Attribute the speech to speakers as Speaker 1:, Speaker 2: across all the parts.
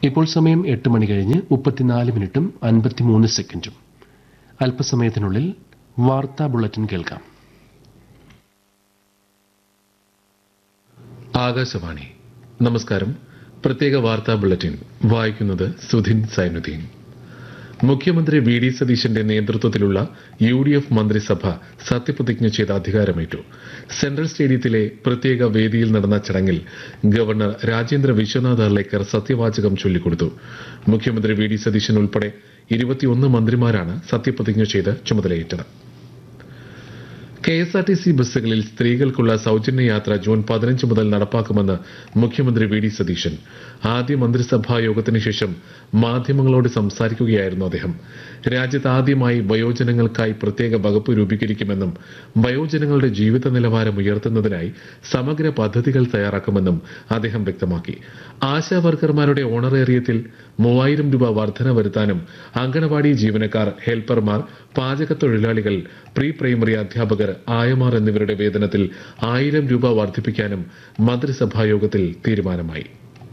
Speaker 1: ഇപ്പോൾ സമയം എട്ട് മണി കഴിഞ്ഞ് മുപ്പത്തിനാല് മിനിറ്റും അൻപത്തിമൂന്ന് സെക്കൻഡും അല്പസമയത്തിനുള്ളിൽ വാർത്താ ബുള്ളറ്റിൻ കേൾക്കാം
Speaker 2: ആകാശവാണി നമസ്കാരം പ്രത്യേക വാർത്താ ബുള്ളറ്റിൻ വായിക്കുന്നത് സുധിൻ സൈനുദ്ദീൻ മുഖ്യമന്ത്രി വി ഡി സതീശന്റെ നേതൃത്വത്തിലുള്ള യു ഡി എഫ് മന്ത്രിസഭ സത്യപ്രതിജ്ഞ ചെയ്ത് അധികാരമേറ്റു സെൻട്രൽ സ്റ്റേഡിയത്തിലെ പ്രത്യേക വേദിയിൽ നടന്ന ചടങ്ങിൽ ഗവർണർ രാജേന്ദ്ര വിശ്വനാഥ് അർലേക്കർ സത്യവാചകം ചൊല്ലിക്കൊടുത്തു മുഖ്യമന്ത്രി വി ഡി സതീശൻ ഉൾപ്പെടെ ഇരുപത്തിയൊന്ന് മന്ത്രിമാരാണ് സത്യപ്രതിജ്ഞ ചെയ്ത് ചുമതലയേറ്റത് K S R T C ബസ്സുകളിൽ സ്ത്രീകൾക്കുള്ള സൗജന്യ യാത്ര ജൂൺ പതിനഞ്ച് മുതൽ നടപ്പാക്കുമെന്ന് മുഖ്യമന്ത്രി വി ഡി സതീശൻ ആദ്യ മന്ത്രിസഭാ യോഗത്തിന് ശേഷം മാധ്യമങ്ങളോട് സംസാരിക്കുകയായിരുന്നു അദ്ദേഹം രാജ്യത്ത് ആദ്യമായി വയോജനങ്ങൾക്കായി പ്രത്യേക വകുപ്പ് രൂപീകരിക്കുമെന്നും വയോജനങ്ങളുടെ ജീവിത നിലവാരം ഉയർത്തുന്നതിനായി സമഗ്ര പദ്ധതികൾ തയ്യാറാക്കുമെന്നും അദ്ദേഹം വ്യക്തമാക്കി ആശാ വർക്കർമാരുടെ ഓണറേറിയത്തിൽ മൂവായിരം രൂപ വർധന വരുത്താനും അങ്കണവാടി ജീവനക്കാർ ഹെൽപ്പർമാർ പാചക തൊഴിലാളികൾ പ്രീ പ്രൈമറി അധ്യാപകർ ആയമാർ എന്നിവരുടെ വേതനത്തിൽ ആയിരം രൂപ വർദ്ധിപ്പിക്കാനും മന്ത്രിസഭാ യോഗത്തിൽ തീരുമാനമായി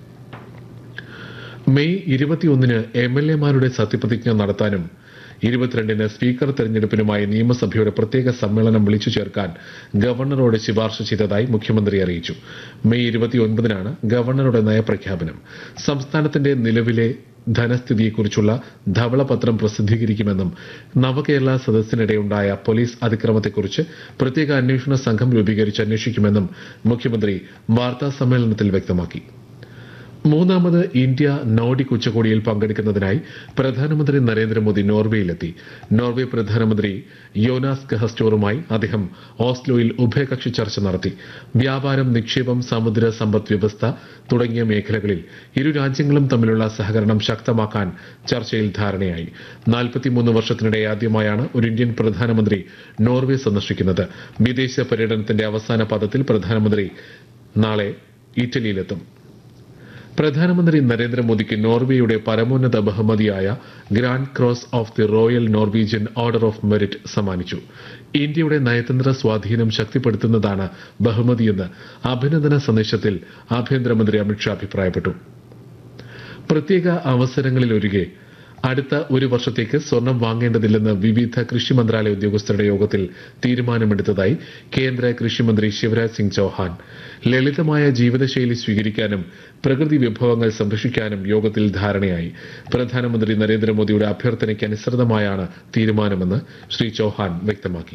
Speaker 2: മെയ് ഇരുപത്തിയൊന്നിന് എം എൽ എമാരുടെ സത്യപ്രതിജ്ഞ നടത്താനും ഇരുപത്തിരണ്ടിന് സ്പീക്കർ തെരഞ്ഞെടുപ്പിനുമായി നിയമസഭയുടെ പ്രത്യേക സമ്മേളനം വിളിച്ചു ചേർക്കാൻ ഗവർണറോട് ശുപാർശ ചെയ്തതായി മുഖ്യമന്ത്രി അറിയിച്ചു മെയ് ഇരുപത്തിയൊൻപതിനാണ് ഗവർണറുടെ നയപ്രഖ്യാപനം സംസ്ഥാനത്തിന്റെ നിലവിലെ ധനസ്ഥിതിയെക്കുറിച്ചുള്ള ധവളപത്രം പ്രസിദ്ധീകരിക്കുമെന്നും നവകേരള സദസ്സിനിടെയുണ്ടായ പോലീസ് അതിക്രമത്തെക്കുറിച്ച് പ്രത്യേക അന്വേഷണ സംഘം രൂപീകരിച്ച് അന്വേഷിക്കുമെന്നും മുഖ്യമന്ത്രി വാർത്താ സമ്മേളനത്തിൽ വ്യക്തമാക്കി മൂന്നാമത് ഇന്ത്യ നോർഡിക് ഉച്ചകോടിയിൽ പങ്കെടുക്കുന്നതിനായി പ്രധാനമന്ത്രി നരേന്ദ്രമോദി നോർവേയിലെത്തി നോർവേ പ്രധാനമന്ത്രി യോനാസ് ഗഹസ്റ്റോറുമായി അദ്ദേഹം ഓസ്ലോയിൽ ഉഭയകക്ഷി ചർച്ച നടത്തി വ്യാപാരം നിക്ഷേപം സമുദ്ര സമ്പദ് വ്യവസ്ഥ തുടങ്ങിയ മേഖലകളിൽ ഇരു രാജ്യങ്ങളും തമ്മിലുള്ള സഹകരണം ശക്തമാക്കാൻ ചർച്ചയിൽ ധാരണയായി നാൽപ്പത്തിമൂന്ന് വർഷത്തിനിടെ ആദ്യമായാണ് ഒരു ഇന്ത്യൻ പ്രധാനമന്ത്രി നോർവേ സന്ദർശിക്കുന്നത് വിദേശ പര്യടനത്തിന്റെ അവസാന പദത്തിൽ പ്രധാനമന്ത്രി നാളെ ഇറ്റലിയിലെത്തും പ്രധാനമന്ത്രി നരേന്ദ്രമോദിക്ക് നോർവേയുടെ പരമോന്നത ബഹുമതിയായ grand cross of the royal Norwegian order of merit സമ്മാനിച്ചു ഇന്ത്യയുടെ നയതന്ത്ര സ്വാധീനം ശക്തിപ്പെടുത്തുന്നതാണ് ബഹുമതിയെന്ന് അഭിനന്ദന സന്ദേശത്തിൽ ആഭ്യന്തരമന്ത്രി അമിത്ഷാ അഭിപ്രായപ്പെട്ടു പ്രത്യേക അവസരങ്ങളിലൊഴികെ അടുത്ത ഒരു വർഷത്തേക്ക് സ്വർണം വാങ്ങേണ്ടതില്ലെന്ന് വിവിധ കൃഷി മന്ത്രാലയ ഉദ്യോഗസ്ഥരുടെ യോഗത്തിൽ തീരുമാനമെടുത്തതായി കേന്ദ്ര കൃഷിമന്ത്രി ശിവരാജ് സിംഗ് ചൌഹാൻ ലളിതമായ ജീവിതശൈലി സ്വീകരിക്കാനും പ്രകൃതി വിഭവങ്ങൾ സംരക്ഷിക്കാനും യോഗത്തിൽ ധാരണയായി പ്രധാനമന്ത്രി നരേന്ദ്രമോദിയുടെ അഭ്യർത്ഥനയ്ക്ക് അനുസൃതമായാണ് തീരുമാനമെന്ന് ശ്രീ ചൌഹാൻ വ്യക്തമാക്കി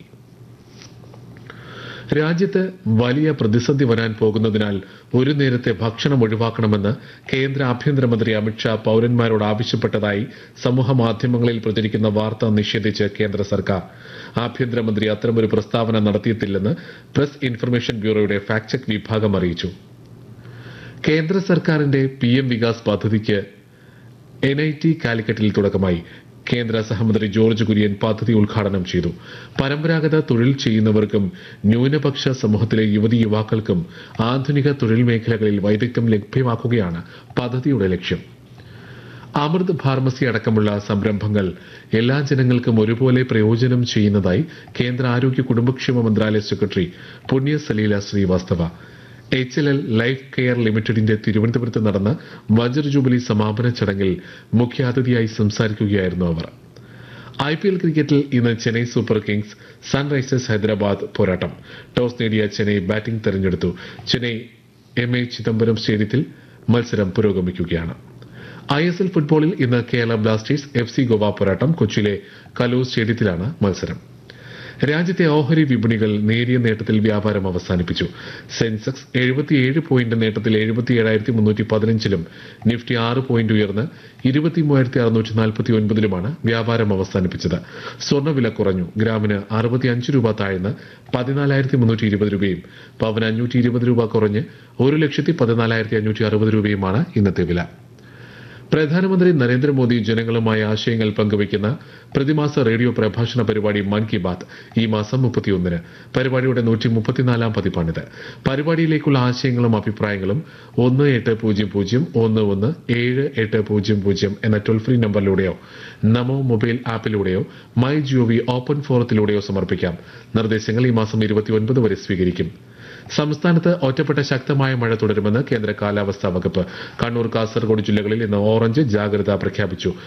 Speaker 2: രാജ്യത്ത് വലിയ പ്രതിസന്ധി വരാൻ പോകുന്നതിനാൽ ഒരു നേരത്തെ ഭക്ഷണം ഒഴിവാക്കണമെന്ന് കേന്ദ്ര ആഭ്യന്തരമന്ത്രി അമിത്ഷാ പൌരന്മാരോട് ആവശ്യപ്പെട്ടതായി സമൂഹ മാധ്യമങ്ങളിൽ പ്രചരിക്കുന്ന വാർത്ത നിഷേധിച്ച് കേന്ദ്ര സർക്കാർ ആഭ്യന്തരമന്ത്രി അത്തരമൊരു പ്രസ്താവന നടത്തിയിട്ടില്ലെന്ന് പ്രസ് ഇൻഫർമേഷൻ ബ്യൂറോയുടെ ഫാക്ട് ചെക്ക് വിഭാഗം അറിയിച്ചു കേന്ദ്ര സർക്കാരിന്റെ പി എം വികാസ് പദ്ധതിക്ക് എൻ ഐ ടി കാലിക്കറ്റിൽ തുടക്കമായി കേന്ദ്ര സഹമന്ത്രി ജോർജ് കുര്യൻ പദ്ധതി ഉദ്ഘാടനം ചെയ്തു പരമ്പരാഗത തൊഴിൽ ചെയ്യുന്നവർക്കും ന്യൂനപക്ഷ സമൂഹത്തിലെ യുവതി യുവാക്കൾക്കും ആധുനിക തൊഴിൽ മേഖലകളിൽ വൈദഗ്ധ്യം ലഭ്യമാക്കുകയാണ് പദ്ധതിയുടെ ലക്ഷ്യം അമൃത് ഫാർമസി അടക്കമുള്ള സംരംഭങ്ങൾ എല്ലാ ജനങ്ങൾക്കും ഒരുപോലെ പ്രയോജനം ചെയ്യുന്നതായി കേന്ദ്ര ആരോഗ്യ കുടുംബക്ഷേമ മന്ത്രാലയ സെക്രട്ടറി Punya Salila Srivastava H L L life care ലിമിറ്റഡിന്റെ തിരുവനന്തപുരത്ത് നടന്ന വജ്ര ജൂബിലി സമാപന ചടങ്ങിൽ മുഖ്യാതിഥിയായി സംസാരിക്കുകയായിരുന്നു അവർ ഐ പി എൽ ക്രിക്കറ്റിൽ ഇന്ന് Chennai super kings sunrisers Hyderabad പോരാട്ടം ടോസ് നേടിയ ചെന്നൈ ബാറ്റിംഗ് തെരഞ്ഞെടുത്തു ചെന്നൈ എം എ ചിദംബരം സ്റ്റേഡിയത്തിൽ മത്സരം പുരോഗമിക്കുകയാണ് ഐ എസ് എൽ ഫുട്ബോളിൽ ഇന്ന് Kerala blasters F C Goa പോരാട്ടം കൊച്ചിയിലെ കലൂർ സ്റ്റേഡിയത്തിലാണ് മത്സരം രാജ്യത്തെ ഓഹരി വിപണികൾ നേരിയ നേട്ടത്തിൽ വ്യാപാരം അവസാനിപ്പിച്ചു സെൻസെക്സ് എഴുപത്തിയേഴ് പോയിന്റ് നേട്ടത്തിൽ എഴുപത്തിയേഴായിരത്തി മുന്നൂറ്റി പതിനഞ്ചിലും നിഫ്റ്റി ആറ് പോയിന്റ് ഉയർന്ന് ഇരുപത്തി മൂവായിരത്തി അറുന്നൂറ്റി നാൽപ്പത്തി ഒൻപതിലുമാണ് വ്യാപാരം അവസാനിപ്പിച്ചത് സ്വർണ്ണവില കുറഞ്ഞു ഗ്രാമിന് അറുപത്തിയഞ്ച് രൂപ താഴ്ന്ന് പതിനാലായിരത്തി മുന്നൂറ്റി ഇരുപത് രൂപയും പവന് അഞ്ഞൂറ്റി ഇരുപത് രൂപ കുറഞ്ഞ് ഒരു ലക്ഷത്തി പതിനാലായിരത്തി അഞ്ഞൂറ്റി അറുപത് രൂപയുമാണ് ഇന്നത്തെ വില പ്രധാനമന്ത്രി നരേന്ദ്രമോദി ജനങ്ങളുമായി ആശയങ്ങൾ പങ്കുവയ്ക്കുന്ന പ്രതിമാസ റേഡിയോ പ്രഭാഷണ പരിപാടി മൻ കി ബാത് ഈ മാസം മുപ്പത്തിയൊന്നിന് പരിപാടിയുടെ നൂറ്റി മുപ്പത്തിനാലാം പതിപ്പാണിത് പരിപാടിയിലേക്കുള്ള ആശയങ്ങളും അഭിപ്രായങ്ങളും ഒന്ന് എട്ട് പൂജ്യം പൂജ്യം ഒന്ന് ഒന്ന് ഏഴ് എട്ട് പൂജ്യം പൂജ്യം എന്ന ടോൾ ഫ്രീ നമ്പറിലൂടെയോ നമോ മൊബൈൽ ആപ്പിലൂടെയോ മൈ ജിഒവി ഓപ്പൺ ഫോറത്തിലൂടെയോ സമർപ്പിക്കാം നിർദ്ദേശങ്ങൾ ഈ മാസം ഇരുപത്തിയൊൻപത് വരെ സ്വീകരിക്കും സംസ്ഥാനത്ത് ഒറ്റപ്പെട്ട ശക്തമായ മഴ തുടരുമെന്ന് കേന്ദ്ര കാലാവസ്ഥാ വകുപ്പ് കണ്ണൂർ കാസർഗോഡ് ജില്ലകളിൽ ഇന്ന് ഓറഞ്ച് ജാഗ്രത പ്രഖ്യാപിച്ചു